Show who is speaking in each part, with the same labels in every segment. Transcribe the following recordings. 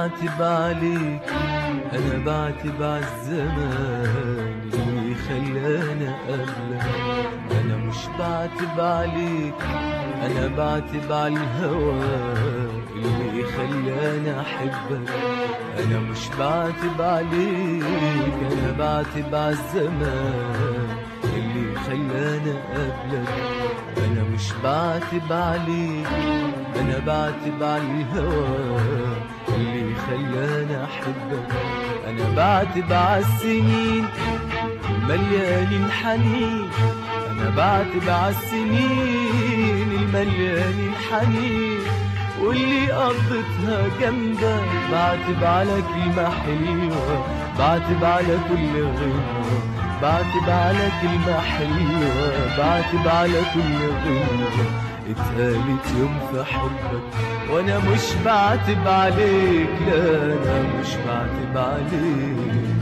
Speaker 1: بعتب عليك انا بعتب عالزمان اللي خلاني قبلك انا مش بعتب عليك انا بعتب عالهوى اللي خلاني احبك انا مش بعتب عليك انا بعتب عالزمان اللي خلاني قبلك انا مش بعتب عليك انا بعتب عالهوى اللي خلاني احبك انا بعتب عالسنين مليانين حنين انا بعتب عالسنين المليانين حنين واللي قضيتها جنبك بعتب على كلمة حلوة بعتب على كل غنوة بعتب على كلمة حلوة بعتب على كل غنوة اتقالت يوم في حبك وانا مش بعتب عليك لا انا مش بعتب عليك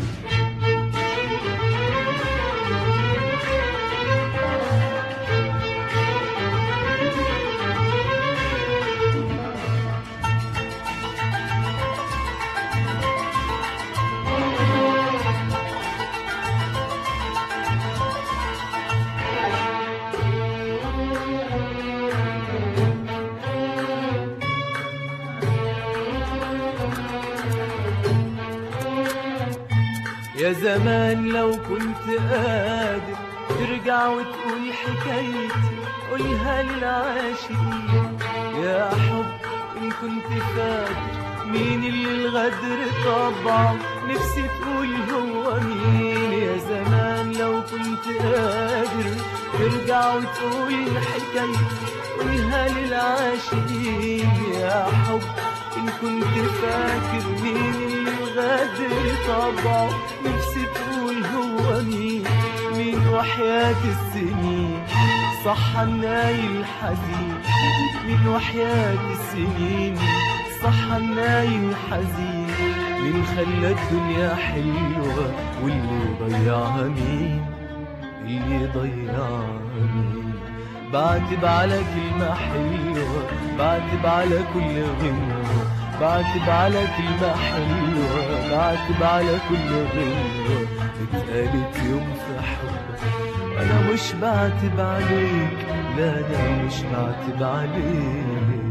Speaker 1: يا زمان لو كنت قادر ترجع وتقول حكايتي قولها للعاشقين يا حب إن كنت فاكر مين اللي الغدر طبعه نفسي تقول هو مين يا زمان لو كنت قادر ترجع وتقول حكايتي قولها للعاشقين يا حب إن كنت فاكر مين اللي الغدر طبعه نفسي تقول هو مين مين وحياة السنين صح الناي الحزين مين وحياة السنين صح الناي الحزين مين خلى الدنيا حلوة واللي ضيعها مين اللي ضيعها مين بعتب على كلمة حلوة بعتب على كل غنوة بعتب على كلمة حلوة بعتب على كل غنوة اتقالت يوم في حبك أنا مش بعتب عليك لا أنا مش بعتب عليك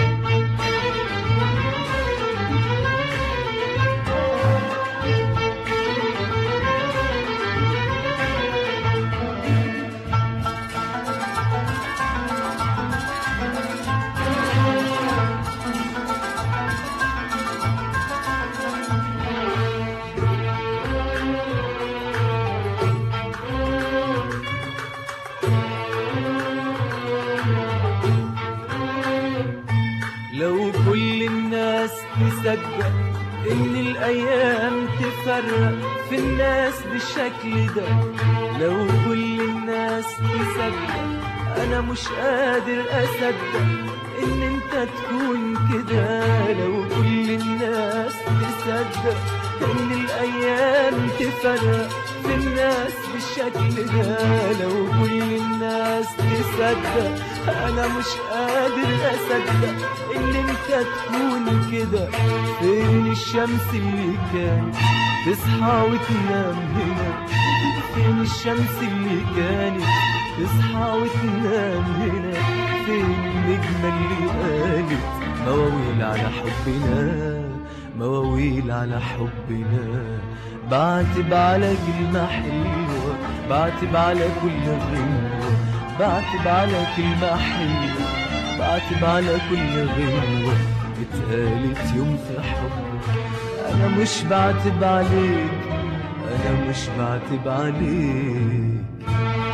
Speaker 1: لو كل الناس تصدق ان الايام تفرق في الناس بالشكل ده لو كل الناس تصدق انا مش قادر اصدق ان انت تكون كده لو كل الناس تصدق ان الايام تفرق في الناس بالشكل ده لو كل الناس تصدق انا مش قادر اصدق ان انت تكون كده فين الشمس اللي كانت تصحى وتنام هنا فين الشمس اللي كانت تصحى وتنام هنا فين النجمة اللي قالت مواويل على حبنا مواويل على حبنا بعتب على كلمة حلوة بعتب على كل غنوة بعتب على كلمة حلوة بعتب على كل غنوة اتقالت يوم في حبك أنا مش بعتب عليك أنا مش بعتب عليك